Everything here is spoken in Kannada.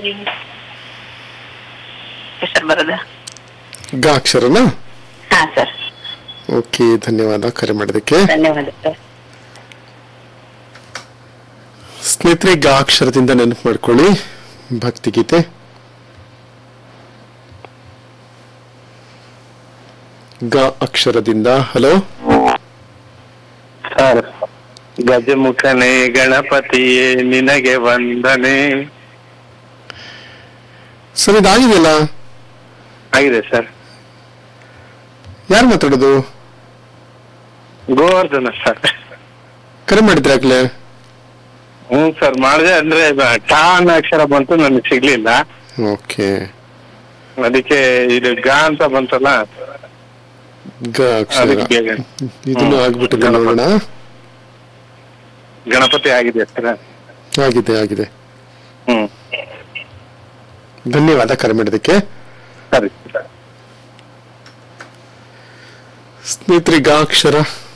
ಸರ್ ಬರೋದ ಗ ಅಕ್ಷರನಾ ಹಾ ಸರ್ ಓಕೆ ಧನ್ಯವಾದ ಕರೆ ಮಾಡೋದಕ್ಕೆ ಧನ್ಯವಾದ ಸರ್ ಸ್ನೇಹಿತರೆ ಗ ಅಕ್ಷರದಿಂದ ನೆನಪು ಮಾಡ್ಕೊಳ್ಳಿ ಭಕ್ತಿಗೀತೆ ಗ ಅಕ್ಷರದಿಂದ ಹಲೋ ಸರ್ ಗಜಮುಖನೇ ಗಣಪತಿಯೇ ನಿನಗೆ ವಂದನೆ ಸರ್ ಇದಾಗಿದೆಯಲ್ಲ ಆಗಿದೆ ಸರ್ ಯಾರು ಮಾತಾಡೋದು ಗೋವರ್ಧನ ಸರ್ ಕರೆ ಮಾಡಿದ್ರೆ ಆಗ್ಲೇ ಹ್ಞೂ ಸರ್ ಮಾಡಿದೆ ಅಂದ್ರೆ ಬ- ಟ ಅನ್ನೋ ಅಕ್ಷರ ಬಂತು ನನಗೆ ಸಿಗ್ಲಿಲ್ಲ ಓಕೆ ಅದಕ್ಕೆ ಇದು ಗ ಅಂತ ಬಂತಲ್ಲ ಗ ಅಕ್ಷರ ಅದಕ್ಕೆ ಬೇಗ ಇದನ್ನು ಹ್ಮ್. ಆಗ್ಬಿಟ್ಟಿದೆ ನೋಡೋಣ ಗಣಪತಿ ಆಗಿದೆ ಸರ್ ಆಗಿದೆ ಆಗಿದೆ ಹ್ಮ್ ಧನ್ಯವಾದ ಕರೆ ಮಾಡೋದಕ್ಕೆ ಸರಿ ಸರ್ ಸ್ನೇಹಿತರೆ ಗ ಅಕ್ಷರ